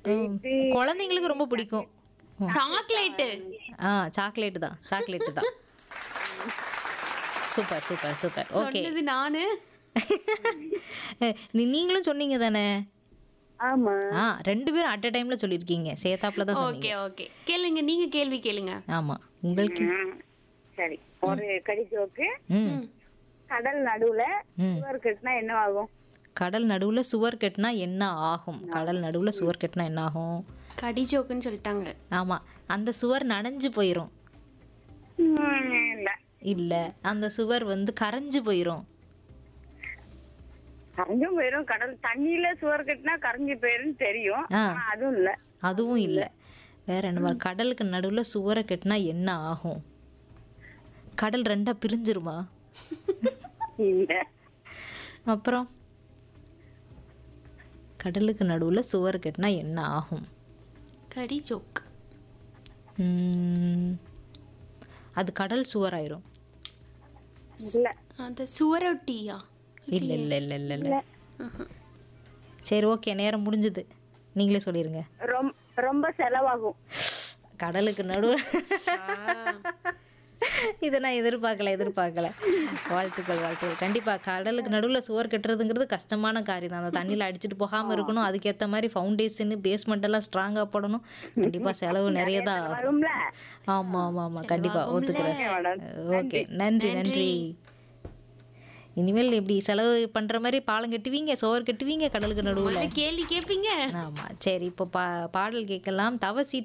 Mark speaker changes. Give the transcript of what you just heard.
Speaker 1: ம், குழந்தைங்களுக்கு ரொம்ப பிடிக்கும்
Speaker 2: சாக்லேட்டு
Speaker 1: ஆ சாக்லேட்டு தான் சாக்லேட்டு தான் சூப்பர் சூப்பர் சூப்பர் ஓகே
Speaker 2: சொன்னது நானு
Speaker 1: நீங்களும் சொன்னீங்க தானே
Speaker 3: ஆமா
Speaker 1: ஆ ரெண்டு பேரும் அட் அ டைம்ல சொல்லியிருக்கீங்க சேத்தாப்புல தான் சொன்னீங்க
Speaker 2: ஓகே ஓகே கேளுங்க நீங்க கேள்வி கேளுங்க
Speaker 1: ஆமா உங்களுக்கு
Speaker 3: ம், சரி ஒரு கடி ஜோக்கு
Speaker 1: ம்
Speaker 3: கடல் நடுவுல
Speaker 1: ம்.
Speaker 3: சுவர் கட்டினா என்ன ஆகும்
Speaker 1: கடல் நடுவுல சுவர் கட்டினா என்ன ஆகும் கடல் நடுவுல சுவர் கட்டினா என்ன ஆகும்
Speaker 2: கடி ஜோக்குன்னு சொல்லிட்டாங்க
Speaker 1: ஆமா அந்த சுவர் நனைஞ்சு போயிரும்
Speaker 3: ம், இல்ல
Speaker 1: இல்ல அந்த சுவர் வந்து கரைஞ்சு போயிரும்
Speaker 3: கரைஞ்சும் போயிரும் கடல் தண்ணியில சுவர் கட்டினா கரைஞ்சு போயிரும் தெரியும்
Speaker 1: ஆ.
Speaker 3: ஆனா அதுவும் இல்ல
Speaker 1: அதுவும் இல்ல வேற என்ன மாதிரி கடலுக்கு நடுவுல சுவரை கட்டினா என்ன ஆகும் கடல் ரெண்டா பிரிஞ்சிருமா
Speaker 3: இல்ல
Speaker 1: அப்புறம் கடலுக்கு நடுவுல சுவர் கட்டினா என்ன ஆகும்
Speaker 2: கடி ஜோக்
Speaker 1: உம், அது கடல் சுவராயிரும்
Speaker 3: இல்ல
Speaker 2: அந்த சுவரொட்டியா
Speaker 1: இல்ல இல்ல இல்ல இல்ல இல்ல சரி ஓகே நேரம் முடிஞ்சது நீங்களே சொல்லிருங்க
Speaker 3: ரொம்ப ரொம்ப செலவாகும்
Speaker 1: கடலுக்கு நடுவு இதை நான் எதிர்பார்க்கல எதிர்பார்க்கல வாழ்த்துக்கள் வாழ்த்துக்கள் கண்டிப்பா கடலுக்கு நடுவுல சுவர் கட்டுறதுங்கிறது கஷ்டமான காரியம் தான் அந்த தண்ணியில அடிச்சுட்டு போகாம இருக்கணும் அதுக்கேத்த மாதிரி ஃபவுண்டேஷன் பேஸ்மெண்ட் எல்லாம் ஸ்ட்ராங்கா போடணும் கண்டிப்பா செலவு நிறைய தான் ஆகும்.
Speaker 3: வரும்ல
Speaker 1: ஆமா ஆமா ஆமா கண்டிப்பா ஒத்துக்கிறேன் ஓகே நன்றி நன்றி இனிமேல் இப்படி செலவு பண்ற மாதிரி பாலம் கட்டுவீங்க சோறு கட்டுவீங்க கடலுக்கு நடுவுல
Speaker 2: கேள்வி கேட்பீங்க
Speaker 1: ஆமா சரி இப்போ பா பாடல் கேட்கலாம் தவசி